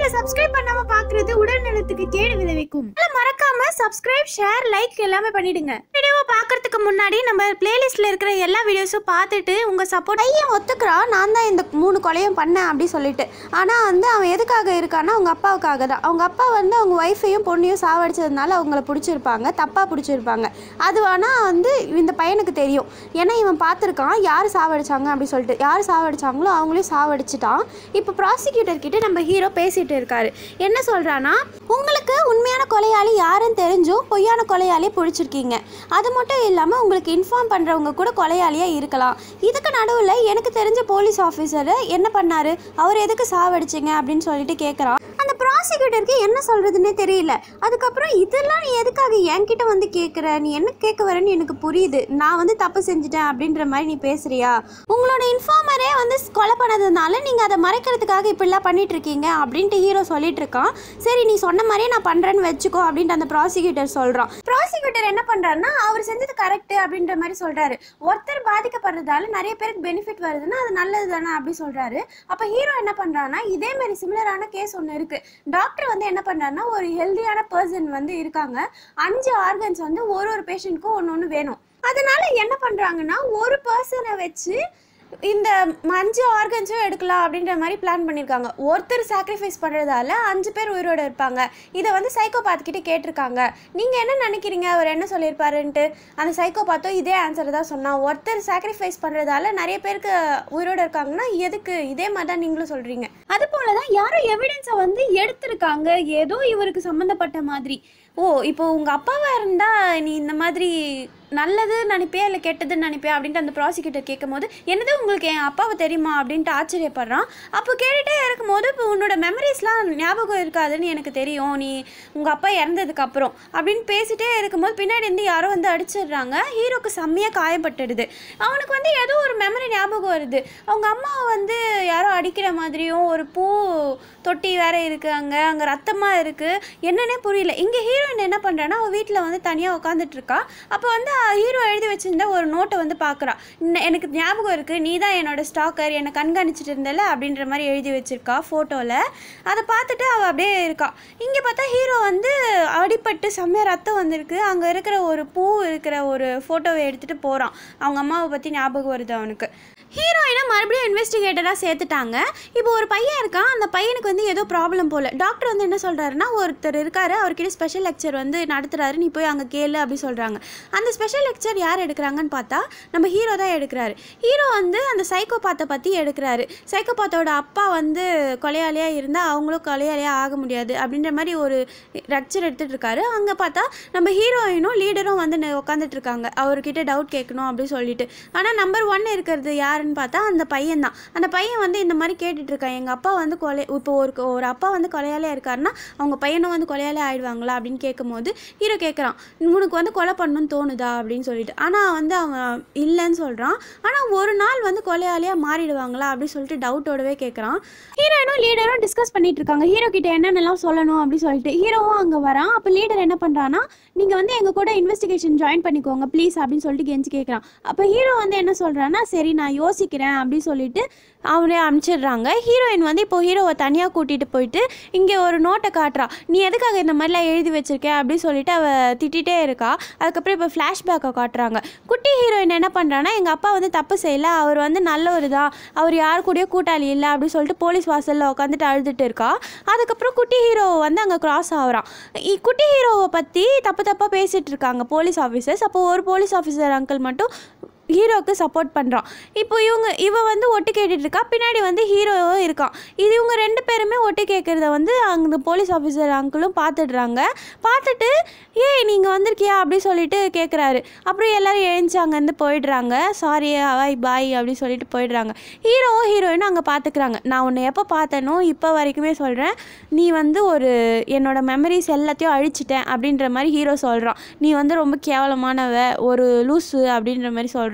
சேனலை சப்ஸ்கிரைப் பண்ணாம பாக்குறது உடல் நலத்துக்கு கேடு விளைவிக்கும் அதனால மறக்காம சப்ஸ்கிரைப் ஷேர் லைக் எல்லாமே பண்ணிடுங்க வீடியோவை பார்க்கறதுக்கு முன்னாடி நம்ம பிளேலிஸ்ட்ல இருக்கிற எல்லா வீடியோஸும் பார்த்துட்டு உங்க சப்போர்ட் பையன் ஒத்துக்கிறான் நான் தான் இந்த மூணு கொலையும் பண்ணேன் அப்படி சொல்லிட்டு ஆனால் வந்து அவன் எதுக்காக இருக்கான்னா அவங்க அப்பாவுக்காக தான் அவங்க அப்பா வந்து அவங்க ஒய்ஃபையும் பொண்ணையும் சாவடிச்சதுனால அவங்கள பிடிச்சிருப்பாங்க தப்பாக பிடிச்சிருப்பாங்க அது ஆனால் வந்து இந்த பையனுக்கு தெரியும் ஏன்னா இவன் பார்த்துருக்கான் யார் சாவடிச்சாங்க அப்படி சொல்லிட்டு யார் சாவடிச்சாங்களோ அவங்களையும் சாவடிச்சிட்டான் இப்போ ப்ராசிக்யூட்டர் கிட்ட நம்ம ஹீரோ பேசிட்டு இருக்காரு என்ன சொல்றான்னா உங்களுக்கு உண்மையான கொலையாளி யாருன்னு தெரிஞ்சும் பொய்யான கொலையாளியை பிடிச்சிருக்கீங்க அது மட்டும் இல்லாமல் உங்களுக்கு இன்ஃபார்ம் பண்ணுறவங்க கூட கொலையாளியாக இருக்கலாம் இதுக்கு நடுவில் எனக்கு தெரிஞ்ச போலீஸ் ஆஃபீஸர் என்ன பண்ணாரு அவர் எதுக்கு சாவடிச்சிங்க அப்படின்னு சொல்லிட்டு கேட்குறான் அந்த ப்ராசிக்யூட்டருக்கு என்ன சொல்கிறதுனே தெரியல அதுக்கப்புறம் இதெல்லாம் நீ எதுக்காக என்கிட்ட வந்து கேட்குற நீ என்ன கேட்க வரேன்னு எனக்கு புரியுது நான் வந்து தப்பு செஞ்சுட்டேன் அப்படின்ற மாதிரி நீ பேசுறியா உங்களோட இன்ஃபார்மரே வந்து கொலை பண்ணதுனால நீங்கள் அதை மறைக்கிறதுக்காக இப்படிலாம் பண்ணிட்டு இருக்கீங்க அப்படின்ட்டு ஹீரோ சொல்லிட்டு இருக்கான் சரி நீ சொன்ன மாதிரியே நான் பண்ணுறேன்னு வச்சுக்கோ அப்படின்ட்டு அந்த ப்ராசிக்யூட்டர் சொல்கிறான் ப்ராசிக்யூட்டர் என்ன பண்ணுறாருன்னா அவர் செஞ்சது கரெக்ட் அப்படின்ற மாதிரி சொல்கிறாரு ஒருத்தர் பாதிக்கப்படுறதால நிறைய பேருக்கு பெனிஃபிட் வருதுன்னா அது நல்லது தானே அப்படி சொல்கிறாரு அப்போ ஹீரோ என்ன பண்ணுறான்னா இதே மாதிரி சிமிலரான கேஸ் ஒன்று இருக்குது டாக்டர் வந்து என்ன பண்ணுறாருன்னா ஒரு ஹெல்தியான பர்சன் வந்து இருக்காங்க அஞ்சு ஆர்கன்ஸ் வந்து ஒரு ஒரு பேஷண்ட்க்கும் ஒன்று ஒன்று வேணும் அதனால என்ன பண்ணுறாங்கன்னா ஒரு பர்சனை வச்சு இந்த அஞ்சு ஆர்கன்ஸும் எடுக்கலாம் அப்படின்ற மாதிரி பிளான் பண்ணியிருக்காங்க ஒருத்தர் சாக்ரிஃபைஸ் பண்ணுறதால அஞ்சு பேர் உயிரோட இருப்பாங்க இதை வந்து சைக்கோபாத் கிட்ட கேட்டிருக்காங்க நீங்கள் என்ன நினைக்கிறீங்க அவர் என்ன சொல்லியிருப்பாருன்ட்டு அந்த சைக்கோபாத்தும் இதே ஆன்சர் தான் சொன்னான் ஒருத்தர் சாக்ரிஃபைஸ் பண்ணுறதால நிறைய பேருக்கு உயிரோட இருக்காங்கன்னா எதுக்கு இதே மாதிரி தான் நீங்களும் சொல்கிறீங்க அது போலதான் யாரோ எவிடன்ஸை வந்து எடுத்திருக்காங்க ஏதோ இவருக்கு சம்மந்தப்பட்ட மாதிரி ஓ இப்போ உங்க அப்பாவா இருந்தா நீ இந்த மாதிரி நல்லது நினைப்பியா இல்லை கெட்டதுன்னு நினைப்பியா அப்படின்ட்டு அந்த ப்ராசிக்யூட்டர் கேட்கும்போது என்னது உங்களுக்கு என் அப்பாவை தெரியுமா அப்படின்ட்டு ஆச்சரியப்படுறான் அப்போ கேட்டுட்டே இருக்கும்போது இப்போ உன்னோட மெமரிஸ்லாம் ஞாபகம் இருக்காதுன்னு எனக்கு தெரியும் நீ உங்கள் அப்பா இறந்ததுக்கு அப்புறம் அப்படின்னு பேசிட்டே இருக்கும்போது பின்னாடி இருந்து யாரோ வந்து அடிச்சிடுறாங்க ஹீரோக்கு செம்மையாக காயப்பட்டுடுது அவனுக்கு வந்து ஏதோ ஒரு மெமரி ஞாபகம் வருது அவங்க அம்மாவை வந்து யாரோ அடிக்கிற மாதிரியும் ஒரு பூ தொட்டி வேற இருக்கு அங்கே அங்கே ரத்தமாக இருக்குது என்னன்னே புரியல இங்கே ஹீரோயின் என்ன பண்ணுறான்னா அவள் வீட்டில் வந்து தனியாக உட்காந்துட்டு இருக்கா அப்போ வந்து ஹீரோ எழுதி வச்சிருந்த ஒரு நோட்டை வந்து பார்க்குறா எனக்கு ஞாபகம் இருக்குது நீ தான் என்னோட ஸ்டாக்கர் என்னை கண்காணிச்சிட்டு இருந்தல அப்படின்ற மாதிரி எழுதி வச்சிருக்கா ஃபோட்டோவில் அதை பார்த்துட்டு அவள் அப்படியே இருக்கா இங்கே பார்த்தா ஹீரோ வந்து அடிபட்டு செம்மையாக ரத்தம் வந்திருக்கு அங்கே இருக்கிற ஒரு பூ இருக்கிற ஒரு ஃபோட்டோவை எடுத்துகிட்டு போகிறான் அவங்க அம்மாவை பற்றி ஞாபகம் வருது அவனுக்கு ஹீரோயினை மறுபடியும் இன்வெஸ்டிகேட்டராக சேர்த்துட்டாங்க இப்போ ஒரு பையன் இருக்கான் அந்த பையனுக்கு வந்து ஏதோ ப்ராப்ளம் போல டாக்டர் வந்து என்ன சொல்கிறாருன்னா ஒருத்தர் இருக்காரு அவர்கிட்ட ஸ்பெஷல் லெக்சர் வந்து நடத்துறாரு நீ போய் அங்கே கேளு அப்படி சொல்கிறாங்க அந்த ஸ்பெஷல் லெக்சர் யார் எடுக்கிறாங்கன்னு பார்த்தா நம்ம ஹீரோ தான் எடுக்கிறாரு ஹீரோ வந்து அந்த சைக்கோபாத்தை பற்றி எடுக்கிறாரு சைக்கோபாத்தோட அப்பா வந்து கொலையாளியாக இருந்தால் அவங்களும் கொலையாளியாக ஆக முடியாது அப்படின்ற மாதிரி ஒரு லெக்சர் எடுத்துகிட்டு இருக்காரு அங்கே பார்த்தா நம்ம ஹீரோயினும் லீடரும் வந்து நெ- உட்காந்துட்டு இருக்காங்க அவர்கிட்ட டவுட் கேட்கணும் அப்படின்னு சொல்லிட்டு ஆனால் நம்பர் ஒன் இருக்கிறது யாருன்னு பார்த்தா அந்த பையன் தான் அந்த பையன் வந்து இந்த மாதிரி கேட்டுட்டு இருக்கான் எங்கள் அப்பா வந்து கொலை இப்போ ஒரு ஒரு அப்பா வந்து கொலையாளியாக இருக்காருன்னா அவங்க பையனும் வந்து கொலையாளி ஆயிடுவாங்களா அப்படின்னு கேட்கும்போது ஹீரோ கேட்குறான் உனக்கு வந்து கொலை பண்ணணும்னு தோணுதா அப்படின்னு சொல்லிட்டு ஆனால் வந்து அவன் இல்லைன்னு சொல்கிறான் ஆனால் ஒரு நாள் வந்து கொலையாளியாக மாறிடுவாங்களா அப்படின்னு சொல்லிட்டு டவுட்டோடவே கேட்குறான் ஹீரோயினும் லீடரும் டிஸ்கஸ் பண்ணிட்டு இருக்காங்க ஹீரோ கிட்ட என்னென்னலாம் சொல்லணும் அப்படின்னு சொல்லிட்டு ஹீரோவும் அங்கே வரான் அப்போ லீடர் என்ன பண்ணுறான்னா நீங்கள் வந்து எங்கள் கூட இன்வெஸ்டிகேஷன் ஜாயின் பண்ணிக்கோங்க ப்ளீஸ் அப்படின்னு சொல்லிட்டு கெஞ்சி கேட்குறான் அப்போ ஹீரோ வந்து என்ன சொல்கிறான்னா சரி நான் யோசிக்கிறேன் அப்படின்னு சொல்லிட்டு அவரே அனுப்பிச்சிடுறாங்க ஹீரோயின் வந்து இப்போ ஹீரோவை தனியாக கூட்டிகிட்டு போயிட்டு இங்கே ஒரு நோட்டை காட்டுறா நீ எதுக்காக இந்த மாதிரிலாம் எழுதி வச்சிருக்க அப்படின்னு சொல்லிட்டு அவள் திட்டிகிட்டே இருக்கா அதுக்கப்புறம் இப்போ ஃப்ளாஷ்பேக்கை காட்டுறாங்க குட்டி ஹீரோயின் என்ன பண்ணுறான்னா எங்கள் அப்பா வந்து தப்பு செய்யல அவர் வந்து நல்லவர் தான் அவர் யார் கூடயோ கூட்டாளி இல்லை அப்படின்னு சொல்லிட்டு போலீஸ் வாசலில் உட்காந்துட்டு அழுதுட்டு இருக்கா அதுக்கப்புறம் குட்டி ஹீரோ வந்து அங்கே கிராஸ் ஆகுறான் இ- குட்டி ஹீரோவை பற்றி தப்பு தப்பாக பேசிகிட்டு இருக்காங்க போலீஸ் ஆஃபீஸர்ஸ் அப்போ ஒரு போலீஸ் ஆஃபீஸர் அங்கிள் மட்டும் ஹீரோக்கு சப்போர்ட் பண்ணுறான் இப்போ இவங்க இவ வந்து ஒட்டு கேட்டுட்டு இருக்கா பின்னாடி வந்து ஹீரோவும் இருக்கான் இது இவங்க ரெண்டு பேருமே ஒட்டு கேட்குறத வந்து அங்கே போலீஸ் ஆஃபீஸர் அங்கிளும் பார்த்துடுறாங்க பார்த்துட்டு ஏய் நீங்கள் வந்திருக்கியா அப்படி சொல்லிட்டு கேட்குறாரு அப்புறம் எல்லாரும் எழுந்துச்சு அங்கேருந்து போயிடுறாங்க சாரி பாய் பாய் அப்படி சொல்லிட்டு போயிடுறாங்க ஹீரோவும் ஹீரோயினும் அங்கே பார்த்துக்கிறாங்க நான் உன்னை எப்போ பார்த்தேனோ இப்போ வரைக்குமே சொல்கிறேன் நீ வந்து ஒரு என்னோட மெமரிஸ் எல்லாத்தையும் அழிச்சிட்டேன் அப்படின்ற மாதிரி ஹீரோ சொல்கிறான் நீ வந்து ரொம்ப கேவலமானவ ஒரு லூஸு அப்படின்ற மாதிரி சொல்கிறான்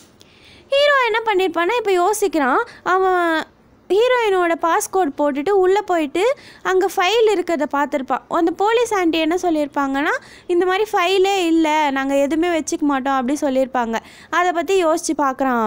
ஹீரோ என்ன பண்ணியிருப்பான்னா இப்போ யோசிக்கிறான் அவன் ஹீரோயினோட பாஸ்கோட் போட்டுட்டு உள்ளே போயிட்டு அங்கே ஃபைல் இருக்கிறத பார்த்துருப்பான் அந்த போலீஸ் ஆண்டி என்ன சொல்லியிருப்பாங்கன்னா இந்த மாதிரி ஃபைலே இல்லை நாங்கள் எதுவுமே வச்சுக்க மாட்டோம் அப்படி சொல்லியிருப்பாங்க அதை பற்றி யோசித்து பார்க்குறான் அவன்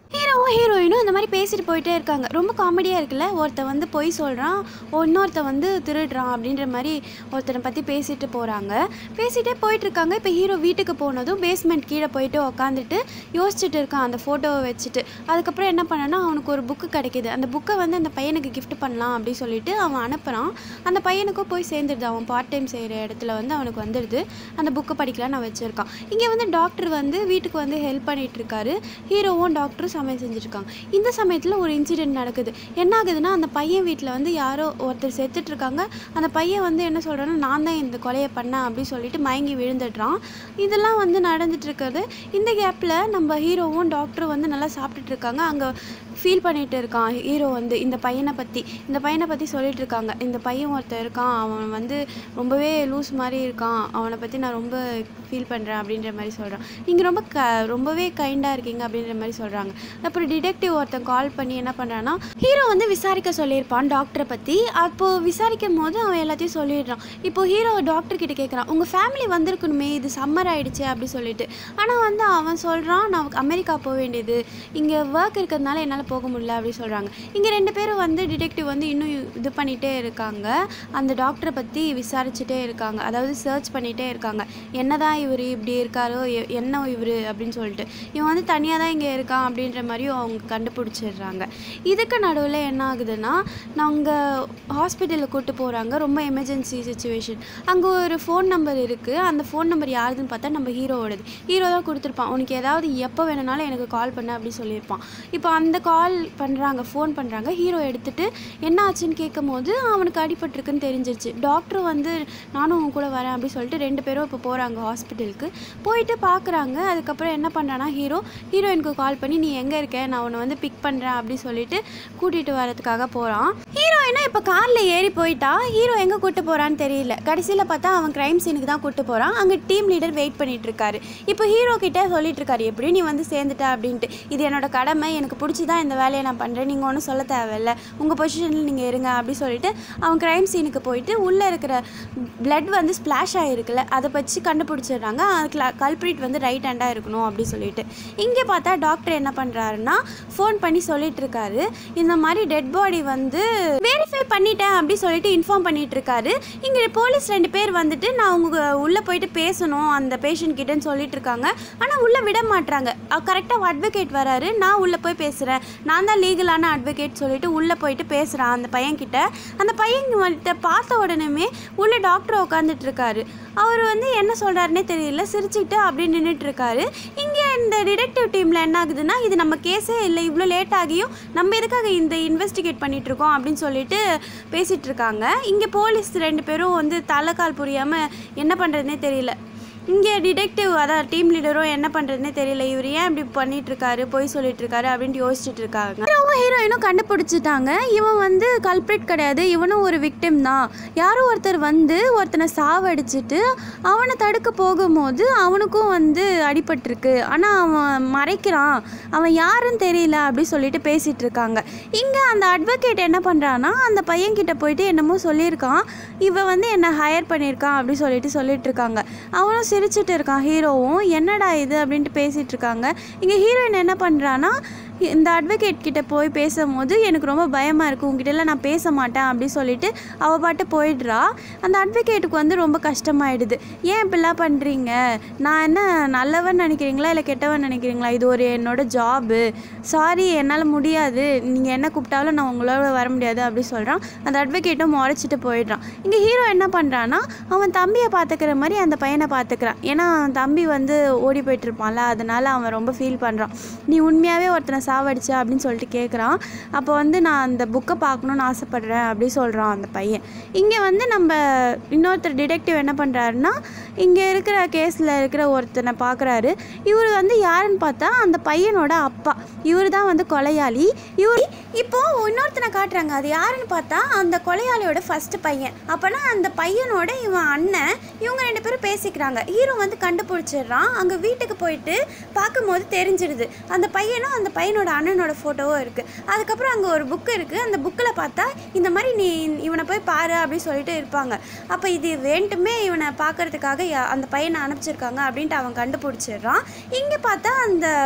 ஹீரோவும் ஹீரோயினும் இந்த மாதிரி பேசிட்டு போயிட்டே இருக்காங்க ரொம்ப காமெடியாக இருக்குல்ல ஒருத்தன் வந்து பொய் சொல்கிறான் இன்னொருத்தன் வந்து திருடுறான் அப்படின்ற மாதிரி ஒருத்தனை பற்றி பேசிட்டு போகிறாங்க பேசிகிட்டே போயிட்டு இருக்காங்க இப்போ ஹீரோ வீட்டுக்கு போனதும் பேஸ்மெண்ட் கீழே போயிட்டு உக்காந்துட்டு யோசிச்சுட்டு இருக்கான் அந்த ஃபோட்டோவை வச்சுட்டு அதுக்கப்புறம் என்ன பண்ணனா அவனுக்கு ஒரு புக்கு கிடைக்கிது அந்த புக்கை வந்து அந்த பையனுக்கு gift பண்ணலாம் அப்படின்னு சொல்லிட்டு அவன் அனுப்புகிறான் அந்த பையனுக்கும் போய் சேர்ந்துடுது அவன் பார்ட் டைம் செய்கிற இடத்துல வந்து அவனுக்கு வந்துடுது அந்த புக்கை படிக்கலாம் நான் வச்சுருக்கான் இங்கே வந்து டாக்டர் வந்து வீட்டுக்கு வந்து ஹெல்ப் பண்ணிட்டு இருக்காரு ஹீரோவும் டாக்டரும் சமையல் செஞ்சுட்ருக்காங்க இந்த சமயத்தில் ஒரு இன்சிடென்ட் நடக்குது என்ன ஆகுதுன்னா அந்த பையன் வீட்டில் வந்து யாரோ ஒருத்தர் செத்துட்டு இருக்காங்க அந்த பையன் வந்து என்ன சொல்கிறான்னா நான் தான் இந்த கொலையை பண்ணேன் அப்படின்னு சொல்லிட்டு மயங்கி விழுந்துடுறான் இதெல்லாம் வந்து நடந்துட்டு இருக்கிறது இந்த கேப்பில் நம்ம ஹீரோவும் டாக்டரும் வந்து நல்லா சாப்பிட்டுட்டு இருக்காங்க அங்கே ஃபீல் பண்ணிட்டு இருக்கான் ஹீரோ வந்து இந்த பையனை பற்றி இந்த பையனை பற்றி சொல்லிட்டு இருக்காங்க இந்த பையன் ஒருத்தன் இருக்கான் அவன் வந்து ரொம்பவே லூஸ் மாதிரி இருக்கான் அவனை பற்றி நான் ரொம்ப ஃபீல் பண்ணுறேன் அப்படின்ற மாதிரி சொல்கிறான் நீங்கள் ரொம்ப க ரொம்பவே கைண்டாக இருக்கீங்க அப்படின்ற மாதிரி சொல்கிறாங்க அப்புறம் டிடெக்டிவ் ஒருத்தன் கால் பண்ணி என்ன பண்ணுறான்னா ஹீரோ வந்து விசாரிக்க சொல்லியிருப்பான் டாக்டரை பற்றி அப்போது விசாரிக்கும் போது அவன் எல்லாத்தையும் சொல்லிடுறான் இப்போ ஹீரோ டாக்டர் கிட்ட கேட்குறான் உங்கள் ஃபேமிலி வந்திருக்கணுமே இது சம்மர் ஆயிடுச்சு அப்படி சொல்லிட்டு ஆனால் வந்து அவன் சொல்கிறான் நான் அமெரிக்கா போக வேண்டியது இங்கே ஒர்க் இருக்கிறதுனால என்னால் போக முடியல அப்படி சொல்கிறாங்க இங்கே ரெண்டு பேரும் வந்து டிடெக்டிவ் வந்து இன்னும் இது பண்ணிகிட்டே இருக்காங்க அந்த டாக்டரை பற்றி விசாரிச்சுட்டே இருக்காங்க அதாவது சர்ச் பண்ணிகிட்டே இருக்காங்க என்னதான் இவர் இப்படி இருக்காரோ எ- என்ன இவர் அப்படின்னு சொல்லிட்டு இவன் வந்து தனியாக தான் இங்கே இருக்கான் அப்படின்ற மாதிரியும் அவங்க கண்டுபிடிச்சிடுறாங்க இதுக்கு நடுவில் என்ன ஆகுதுன்னா நாங்கள் ஹாஸ்பிட்டலில் கூட்டு போகிறாங்க ரொம்ப எமர்ஜென்சி சுச்சுவேஷன் அங்கே ஒரு ஃபோன் நம்பர் இருக்குது அந்த ஃபோன் நம்பர் யாருதுன்னு பார்த்தா நம்ம ஹீரோவோடது ஹீரோ தான் கொடுத்துருப்பான் உனக்கு ஏதாவது எப்போ வேணும்னாலும் எனக்கு கால் பண்ண அப்படி சொல்லியிருப்பான் இப்போ அந்த கால் பண்ணுறாங்க ஃபோன் பண்ணுறாங்க ஹீரோ எடுத்துட்டு என்ன ஆச்சுன்னு கேட்கும் போது அவனுக்கு அடிபட்டிருக்குன்னு தெரிஞ்சிருச்சு டாக்டரும் வந்து நானும் உன் கூட வரேன் அப்படி சொல்லிட்டு ரெண்டு பேரும் இப்போ போகிறாங்க ஹாஸ்பிட்டலுக்கு போயிட்டு பார்க்குறாங்க அதுக்கப்புறம் என்ன பண்ணுறான்னா ஹீரோ ஹீரோயினுக்கு கால் பண்ணி நீ எங்கே இருக்க நான் உன்னை வந்து பிக் பண்ணுறேன் அப்படி சொல்லிட்டு கூட்டிகிட்டு வரதுக்காக போகிறான் ஹீரோயினா இப்போ காரில் ஏறி போயிட்டா ஹீரோ எங்கே கூட்டு போகிறான்னு தெரியல கடைசியில் பார்த்தா அவன் க்ரைம் சீனுக்கு தான் கூட்டு போகிறான் அங்கே டீம் லீடர் வெயிட் பண்ணிட்டு இருக்காரு இப்போ ஹீரோ கிட்ட சொல்லிட்டு இருக்காரு எப்படி நீ வந்து சேர்ந்துட்ட அப்படின்ட்டு இது என்னோட கடமை எனக்கு பிடிச்சி தான் இந்த வேலையை நான் பண்ணுறேன் நீங்கள் ஒன்றும் சொல்ல தேவையில்ல உங்கள் பொசிஷனில் நீங்கள் இருங்க அப்படி சொல்லிட்டு அவன் க்ரைம் சீனுக்கு போயிட்டு உள்ளே இருக்கிற பிளட் வந்து ஸ்ப்ளாஷ் ஆகிருக்குல்ல அதை வச்சு கண்டுபிடிச்சிடுறாங்க கல்ப்ரிட் வந்து ரைட் ஹேண்டாக இருக்கணும் அப்படி சொல்லிட்டு இங்கே பார்த்தா டாக்டர் என்ன பண்ணுறாருன்னா ஃபோன் பண்ணி சொல்லிட்டு இருக்காரு இந்த மாதிரி டெட் பாடி வந்து வெரிஃபை பண்ணிட்டேன் அப்படி சொல்லிட்டு இன்ஃபார்ம் பண்ணிட்டு இருக்காரு இங்கே போலீஸ் ரெண்டு பேர் வந்துட்டு நான் உங்க உள்ளே போயிட்டு பேசணும் அந்த பேஷண்ட் கிட்டன்னு சொல்லிட்டு இருக்காங்க ஆனால் உள்ளே விட மாட்றாங்க கரெக்டாக அட்வொகேட் வராரு நான் உள்ளே போய் பேசுகிறேன் நான் தான் லீகலான அட்வொகேட் சொல்லிட்டு உள்ளே போயிட்டு பேசுகிறான் அந்த பையன்கிட்ட அந்த பையன் வந்துட்டு பார்த்த உடனேமே உள்ள டாக்டர் உட்காந்துட்டு இருக்காரு அவர் வந்து என்ன சொல்கிறாருனே தெரியல சிரிச்சுக்கிட்டு அப்படியே நின்றுட்டு இருக்காரு இங்கே இந்த டிடெக்டிவ் டீமில் என்ன ஆகுதுன்னா இது நம்ம கேஸே இல்லை இவ்வளோ லேட் ஆகியும் நம்ம எதுக்காக இந்த இன்வெஸ்டிகேட் பண்ணிட்டு இருக்கோம் அப்படின்னு சொல்லிட்டு பேசிட்டு இருக்காங்க இங்கே போலீஸ் ரெண்டு பேரும் வந்து தலைக்கால் புரியாமல் என்ன பண்ணுறதுனே தெரியல இங்கே டிடெக்டிவ் அதான் டீம் லீடரும் என்ன பண்ணுறதுனே தெரியல இவர் ஏன் இப்படி பண்ணிட்டு இருக்காரு பொய் சொல்லிட்டு இருக்காரு அப்படின்ட்டு யோசிச்சுட்டு இருக்காங்க ஹீரோவும் ஹீரோயினும் கண்டுபிடிச்சிட்டாங்க இவன் வந்து கல்பிரிட் கிடையாது இவனும் ஒரு விக்டிம் தான் யாரோ ஒருத்தர் வந்து ஒருத்தனை சாவடிச்சிட்டு அவனை தடுக்க போகும்போது அவனுக்கும் வந்து அடிபட்டிருக்கு ஆனால் அவன் மறைக்கிறான் அவன் யாருன்னு தெரியல அப்படி சொல்லிட்டு பேசிட்டு இருக்காங்க இங்கே அந்த அட்வொகேட் என்ன பண்ணுறான்னா அந்த பையன்கிட்ட போயிட்டு என்னமோ சொல்லியிருக்கான் இவன் வந்து என்னை ஹையர் பண்ணியிருக்கான் அப்படி சொல்லிட்டு சொல்லிட்டு இருக்காங்க அவனும் சிரிச்சிட்டு இருக்கான் ஹீரோவும் என்னடா இது அப்படின்ட்டு பேசிட்டு இருக்காங்க இங்கே ஹீரோயின் என்ன பண்ணுறான்னா இந்த அட்வொகேட் கிட்ட போய் பேசும்போது எனக்கு ரொம்ப பயமாக இருக்குது உங்ககிட்டலாம் நான் பேச மாட்டேன் அப்படி சொல்லிட்டு அவள் பாட்டு போயிடுறா அந்த அட்வொகேட்டுக்கு வந்து ரொம்ப கஷ்டமாயிடுது ஏன் இப்படிலாம் பண்ணுறீங்க நான் என்ன நல்லவன் நினைக்கிறீங்களா இல்லை கெட்டவன் நினைக்கிறீங்களா இது ஒரு என்னோட ஜாபு சாரி என்னால் முடியாது நீங்கள் என்ன கூப்பிட்டாலும் நான் உங்களோட வர முடியாது அப்படி சொல்கிறான் அந்த அட்வொகேட்டும் முறைச்சிட்டு போயிடுறான் இங்கே ஹீரோ என்ன பண்ணுறான்னா அவன் தம்பியை பார்த்துக்கிற மாதிரி அந்த பையனை பார்த்துக்கிறான் ஏன்னா அவன் தம்பி வந்து ஓடி போயிட்டு இருப்பான்ல அதனால அவன் ரொம்ப ஃபீல் பண்ணுறான் நீ உண்மையாகவே ஒருத்தனை சாவடிச்ச அப்படின்னு சொல்லிட்டு கேட்குறான் அப்போ வந்து நான் அந்த புக்கை பார்க்கணுன்னு ஆசைப்பட்றேன் அப்படி சொல்கிறான் அந்த பையன் இங்கே வந்து நம்ம இன்னொருத்தர் டிடெக்டிவ் என்ன பண்ணுறாருன்னா இங்கே இருக்கிற கேஸில் இருக்கிற ஒருத்தனை பார்க்குறாரு இவர் வந்து யாருன்னு பார்த்தா அந்த பையனோட அப்பா இவர் தான் வந்து கொலையாளி இவர் இப்போ இன்னொருத்தனை காட்டுறாங்க அது யாருன்னு பார்த்தா அந்த கொலையாளியோட ஃபர்ஸ்ட் பையன் அப்போனா அந்த பையனோட இவன் அண்ணன் இவங்க ரெண்டு பேரும் பேசிக்கிறாங்க ஹீரோ வந்து கண்டுபிடிச்சிடுறான் அங்கே வீட்டுக்கு போயிட்டு பார்க்கும்போது தெரிஞ்சிடுது அந்த பையனும் அந்த பையனோட அண்ணனோட ஃபோட்டோவும் இருக்குது அதுக்கப்புறம் அங்கே ஒரு புக்கு இருக்குது அந்த புக்கில் பார்த்தா இந்த மாதிரி நீ இவனை போய் பாரு அப்படின்னு சொல்லிட்டு இருப்பாங்க அப்போ இது வேண்டுமே இவனை பார்க்கறதுக்காக யா- அந்த பையனை அனுப்பிச்சிருக்காங்க அப்படின்ட்டு அவன் கண்டுபிடிச்சிடுறான் இங்கே பார்த்தா அந்த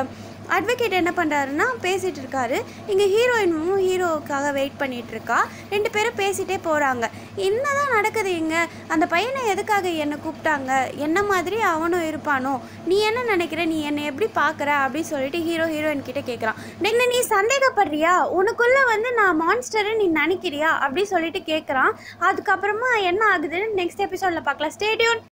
அட்வொகேட் என்ன பண்ணுறாருன்னா பேசிகிட்டு இருக்காரு இங்கே ஹீரோயினும் ஹீரோவுக்காக வெயிட் பண்ணிட்டு இருக்கா ரெண்டு பேரும் பேசிகிட்டே போகிறாங்க என்னதான் நடக்குது இங்கே அந்த பையனை எதுக்காக என்னை கூப்பிட்டாங்க என்ன மாதிரி அவனும் இருப்பானோ நீ என்ன நினைக்கிற நீ என்னை எப்படி பார்க்குற அப்படின்னு சொல்லிட்டு ஹீரோ ஹீரோயின் கிட்ட கேட்குறான் என்ன நீ சந்தேகப்படுறியா உனக்குள்ளே வந்து நான் மான்ஸ்டரை நீ நினைக்கிறியா அப்படி சொல்லிட்டு கேட்குறான் அதுக்கப்புறமா என்ன ஆகுதுன்னு நெக்ஸ்ட் எபிசோடில் பார்க்கலாம் ஸ்டேடியோன்